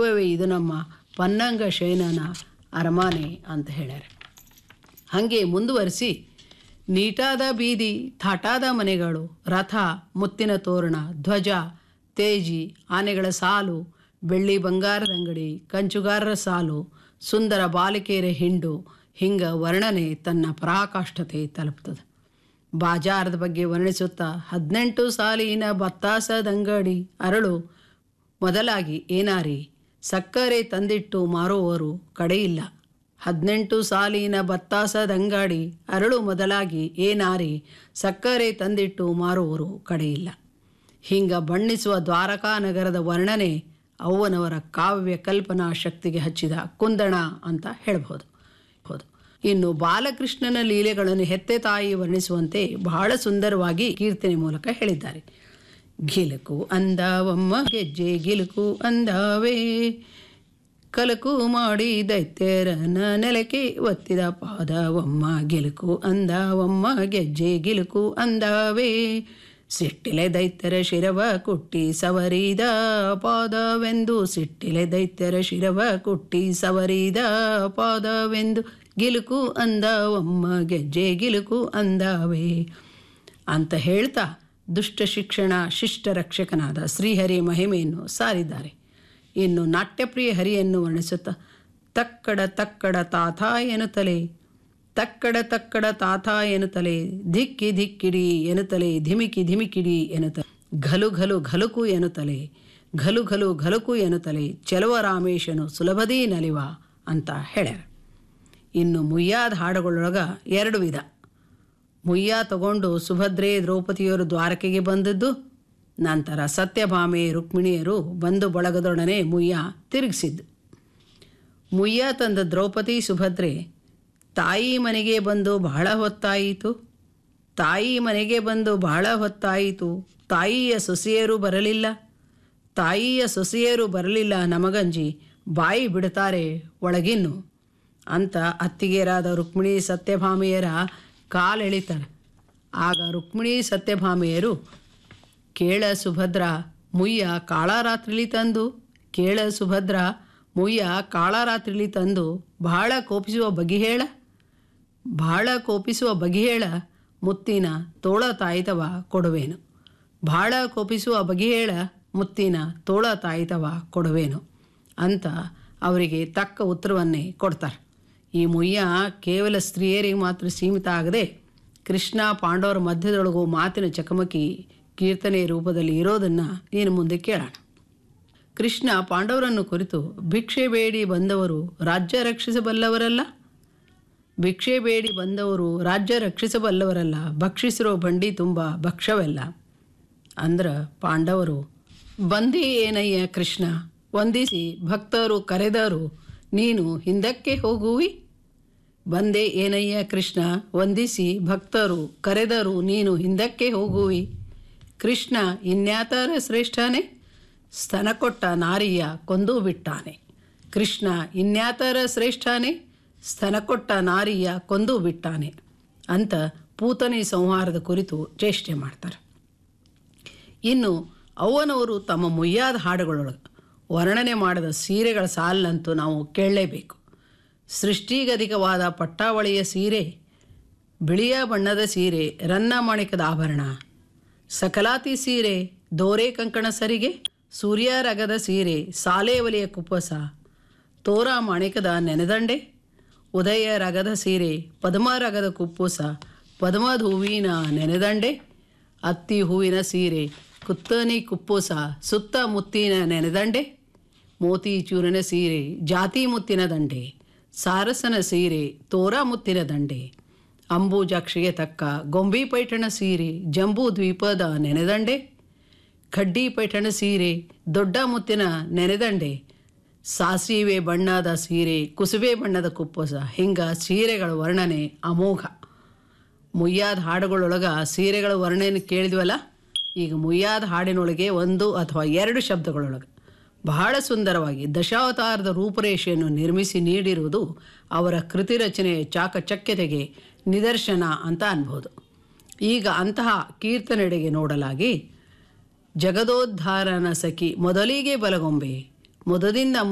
ಇರುವವೇ ಇದು ನಮ್ಮ ಪನ್ನಂಗ ಶಯನನ ಅರಮಾನೆ ಅಂತ ಹೇಳ್ಯಾರ ಹಾಗೆ ಮುಂದುವರಿಸಿ ನೀಟಾದ ಬೀದಿ ಥಾಟಾದ ಮನೆಗಳು ರಥ ಮುತ್ತಿನ ತೋರಣ ಧ್ವಜ ತೇಜಿ ಆನೆಗಳ ಸಾಲು ಬೆಳ್ಳಿ ಬಂಗಾರದ ಅಂಗಡಿ ಕಂಚುಗಾರರ ಸಾಲು ಸುಂದರ ಬಾಲಿಕೆಯರ ಹಿಂಡು ಹಿಂಗ ವರ್ಣನೆ ತನ್ನ ಪರಾಕಾಷ್ಠತೆ ತಲುಪ್ತದೆ ಬಾಜಾರದ ಬಗ್ಗೆ ವರ್ಣಿಸುತ್ತಾ ಹದಿನೆಂಟು ಸಾಲಿನ ಬತ್ತಾಸದಂಗಡಿ ಅರಳು ಮೊದಲಾಗಿ ಏನಾರಿ ಸಕ್ಕರೆ ತಂದಿಟ್ಟು ಮಾರುವವರು ಕಡೆಯಿಲ್ಲ ಹದಿನೆಂಟು ಸಾಲಿನ ಬತ್ತಾಸದಂಗಾಡಿ ಅರಳು ಮೊದಲಾಗಿ ಏನಾರಿ ಸಕ್ಕರೆ ತಂದಿಟ್ಟು ಮಾರುವವರು ಕಡೆಯಿಲ್ಲ ಹಿಂಗ ಬಣ್ಣಿಸುವ ದ್ವಾರಕಾ ನಗರದ ವರ್ಣನೆ ಅವ್ವನವರ ಕಾವ್ಯ ಕಲ್ಪನಾ ಶಕ್ತಿಗೆ ಹಚ್ಚಿದ ಕುಂದಣ ಅಂತ ಹೇಳ್ಬೋದು ಹೌದು ಇನ್ನು ಬಾಲಕೃಷ್ಣನ ಲೀಲೆಗಳನ್ನು ಹೆತ್ತೆ ತಾಯಿ ವರ್ಣಿಸುವಂತೆ ಬಹಳ ಸುಂದರವಾಗಿ ಕೀರ್ತನೆ ಮೂಲಕ ಹೇಳಿದ್ದಾರೆ ಗಿಲುಕು ಅಂದವಮ್ಮ ಗೆಜ್ಜೆ ಗಿಲುಕು ಅಂದವೇ ಕಲಕು ಮಾಡಿ ದೈತ್ಯರನ ನೆಲಕ್ಕೆ ಒತ್ತಿದ ಪಾದವಮ್ಮ ಗಿಲುಕು ಅಂದವಮ್ಮ ಗೆಜ್ಜೆ ಗಿಲುಕು ಅಂದವೇ ಸಿಟ್ಟಿಲೆ ದೈತ್ಯರ ಶಿರವ ಕುಟ್ಟಿ ಸವರಿದ ಪಾದವೆಂದು ಸಿಟ್ಟಿಲೆ ದೈತ್ಯರ ಶಿರವ ಕುಟ್ಟಿ ಸವರಿದ ಪಾದವೆಂದು ಗಿಲುಕು ಅಂದವಮ್ಮ ಗೆಜ್ಜೆ ಗಿಲುಕು ಅಂದವೇ ಅಂತ ಹೇಳ್ತಾ ದುಷ್ಟ ಶಿಕ್ಷಣ ಶಿಷ್ಟ ರಕ್ಷಕನಾದ ಶ್ರೀಹರಿ ಮಹಿಮೆಯನ್ನು ಸಾರಿದ್ದಾರೆ ಇನ್ನು ನಾಟ್ಯಪ್ರಿಯ ಹರಿಯನ್ನು ವರ್ಣಿಸುತ್ತಾ ತಕ್ಕಡ ತಕ್ಕಡ ತಾತ ಎನ್ನುತ್ತಲೇ ತಕ್ಕಡ ತಕ್ಕಡ ತಾತ ಎನ್ನುತ್ತಲೇ ಧಿಕ್ಕಿ ಧಿಕ್ಕಿಡಿ ಎನ್ನುತ್ತಲೇ ಧಿಮಿಕಿ ಧಿಮಿಕಿಡಿ ಎನ್ನುತ್ತಲೇ ಘಲು ಘಲು ಘಲುಕು ಎನ್ನುತ್ತಲೇ ಘಲು ಘಲು ಘಲುಕು ಎನ್ನುತ್ತಲೇ ಚೆಲುವ ರಾಮೇಶನು ಸುಲಭದೀ ನಲಿವ ಅಂತ ಹೇಳ್ಯಾರ ಇನ್ನು ಮುಯ್ಯಾದ ಹಾಡುಗಳೊಳಗ ಎರಡು ವಿಧ ಮುಯ್ಯ ತಗೊಂಡು ಸುಭದ್ರೆ ದ್ರೌಪದಿಯರು ದ್ವಾರಕೆಗೆ ಬಂದದ್ದು ನಂತರ ಸತ್ಯಭಾಮೆ ರುಕ್ಮಿಣಿಯರು ಬಂದು ಬಳಗದೊಡನೆ ಮುಯ್ಯ ತಿರುಗಿಸಿದ್ದು ಮುಯ್ಯ ತಂದ ದ್ರೌಪದಿ ಸುಭದ್ರೆ ತಾಯಿ ಮನೆಗೆ ಬಂದು ಬಹಳ ಹೊತ್ತಾಯಿತು ತಾಯಿ ಮನೆಗೆ ಬಂದು ಬಹಳ ಹೊತ್ತಾಯಿತು ತಾಯಿಯ ಸೊಸೆಯರು ಬರಲಿಲ್ಲ ತಾಯಿಯ ಸೊಸೆಯರು ಬರಲಿಲ್ಲ ನಮಗಂಜಿ ಬಾಯಿ ಬಿಡ್ತಾರೆ ಒಳಗಿನ್ನು ಅಂತ ಅತ್ತಿಗೆಯರಾದ ರುಕ್ಮಿಣಿ ಸತ್ಯಭಾಮೆಯರ ಕಾಲೆಳಿತಾರೆ ಆಗ ರುಕ್ಮಿಣಿ ಸತ್ಯಭಾಮೆಯರು ಕೇಳ ಸುಭದ್ರ ಮುಯ್ಯ ಕಾಳರಾತ್ರಿಲಿ ತಂದು ಕೇಳ ಸುಭದ್ರ ಮುಯ್ಯ ಕಾಳರಾತ್ರಿಲಿ ತಂದು ಬಹಳ ಕೋಪಿಸುವ ಬಗೆ ಹೇಳ ಬಹಳ ಕೋಪಿಸುವ ಬಗೆ ಹೇಳ ಮುತ್ತಿನ ತೋಳ ತಾಯಿತವ ಕೊಡುವೇನು ಬಹಳ ಕೋಪಿಸುವ ಬಗೆ ಹೇಳ ಮುತ್ತಿನ ತೋಳ ತಾಯಿತವ ಕೊಡುವೇನು ಅಂತ ಅವರಿಗೆ ತಕ್ಕ ಉತ್ತರವನ್ನೇ ಕೊಡ್ತಾರೆ ಈ ಮುಯ್ಯ ಕೇವಲ ಸ್ತ್ರೀಯರಿಗೆ ಮಾತ್ರ ಸೀಮಿತ ಆಗದೆ ಕೃಷ್ಣ ಪಾಂಡವರ ಮಧ್ಯದೊಳಗೂ ಮಾತಿನ ಚಕಮಕಿ ಕೀರ್ತನೆ ರೂಪದಲ್ಲಿ ಇರೋದನ್ನು ನೀನು ಮುಂದೆ ಕೇಳೋಣ ಕೃಷ್ಣ ಪಾಂಡವರನ್ನು ಕುರಿತು ಭಿಕ್ಷೆ ಬೇಡಿ ಬಂದವರು ರಾಜ್ಯ ರಕ್ಷಿಸಬಲ್ಲವರಲ್ಲ ಭಿಕ್ಷೆ ಬೇಡಿ ಬಂದವರು ರಾಜ್ಯ ರಕ್ಷಿಸಬಲ್ಲವರಲ್ಲ ಭಕ್ಷಿಸಿರೋ ಬಂಡಿ ತುಂಬ ಭಕ್ಷವೆಲ್ಲ ಅಂದ್ರ ಪಾಂಡವರು ಬಂದಿ ಏನಯ್ಯ ಕೃಷ್ಣ ವಂದಿಸಿ ಭಕ್ತರು ಕರೆದರು ನೀನು ಹಿಂದಕ್ಕೆ ಹೋಗುವಿ ಬಂದೆ ಏನಯ್ಯ ಕೃಷ್ಣ ವಂದಿಸಿ ಭಕ್ತರು ಕರೆದರು ನೀನು ಹಿಂದಕ್ಕೆ ಹೋಗುವಿ ಕೃಷ್ಣ ಇನ್ಯಾತರ ಶ್ರೇಷ್ಠನೇ ಸ್ತನ ಕೊಟ್ಟ ನಾರಿಯ ಕೊಂದು ಬಿಟ್ಟಾನೆ ಕೃಷ್ಣ ಇನ್ಯಾತರ ಶ್ರೇಷ್ಠನೇ ಸ್ತನ ಕೊಟ್ಟ ನಾರಿಯ ಕೊಂದು ಬಿಟ್ಟಾನೆ ಅಂತ ಪೂತನಿ ಸಂಹಾರದ ಕುರಿತು ಚೇಷ್ಟೆ ಮಾಡ್ತಾರೆ ಇನ್ನು ಅವ್ವನವರು ತಮ್ಮ ಮುಯ್ಯಾದ ಹಾಡುಗಳೊಳಗೆ ವರ್ಣನೆ ಮಾಡಿದ ಸೀರೆಗಳ ಸಾಲನ್ನಂತೂ ನಾವು ಕೇಳಲೇಬೇಕು ಸೃಷ್ಟಿಗಧಿಕವಾದ ಪಟ್ಟಾವಳಿಯ ಸೀರೆ ಬಿಳಿಯ ಬಣ್ಣದ ಸೀರೆ ರನ್ನ ಮಾಣಿಕದ ಆಭರಣ ಸಕಲಾತಿ ಸೀರೆ ದೋರೆ ಕಂಕಣ ಸರಿಗೆ ಸೂರ್ಯ ರಗದ ಸೀರೆ ಸಾಲೆ ಒಲೆಯ ಕುಪ್ಪಸ ತೋರ ಮಾಣಿಕದ ನೆನೆದಂಡೆ ಉದಯ ರಗದ ಸೀರೆ ಪದ್ಮ ರಗದ ಕುಪ್ಪುಸ ಪದ್ಮದ ಹೂವಿನ ನೆನೆದಂಡೆ ಅತ್ತಿ ಹೂವಿನ ಸೀರೆ ಕುತ್ತನಿ ಕುಪ್ಪುಸ ಸುತ್ತ ಮುತ್ತಿನ ನೆನೆದಂಡೆ ಮೋತಿ ಚೂರಿನ ಸೀರೆ ಜಾತಿ ಮುತ್ತಿನ ದಂಡೆ ಸಾರಸನ ಸೀರೆ ತೋರ ಮುತ್ತಿನ ದಂಡೆ ಅಂಬೂಜಾಕ್ಷಿಗೆ ತಕ್ಕ ಗೊಂಬಿ ಪೈಠಣ ಸೀರೆ ಜಂಬೂ ದ್ವೀಪದ ನೆನೆದಂಡೆ ಖಡ್ಡಿ ಪೈಠಣ ಸೀರೆ ದೊಡ್ಡ ಮುತ್ತಿನ ನೆನೆದಂಡೆ ಸಾಸಿವೆ ಬಣ್ಣದ ಸೀರೆ ಕುಸುಬೆ ಬಣ್ಣದ ಕುಪ್ಪಸ ಹಿಂಗ ಸೀರೆಗಳ ವರ್ಣನೆ ಅಮೋಘ ಮುಯ್ಯಾದ ಹಾಡುಗಳೊಳಗ ಸೀರೆಗಳ ವರ್ಣನೆ ಕೇಳಿದ್ವಲ್ಲ ಈಗ ಮುಯ್ಯಾದ ಹಾಡಿನೊಳಗೆ ಒಂದು ಅಥವಾ ಎರಡು ಶಬ್ದಗಳೊಳಗೆ ಬಹಳ ಸುಂದರವಾಗಿ ದಶಾವತಾರದ ರೂಪರೇಷೆಯನ್ನು ನಿರ್ಮಿಸಿ ನೀಡಿರುವುದು ಅವರ ಕೃತಿ ರಚನೆಯ ಚಾಕಚಕ್ಯತೆಗೆ ನಿದರ್ಶನ ಅಂತ ಅನ್ಬೋದು ಈಗ ಅಂತಹ ಕೀರ್ತನೆಡೆಗೆ ನೋಡಲಾಗಿ ಜಗದೋದ್ಧಾರನ ಸಖಿ ಮೊದಲಿಗೆ ಬಲಗೊಂಬೆ ಮೊದದಿಂದ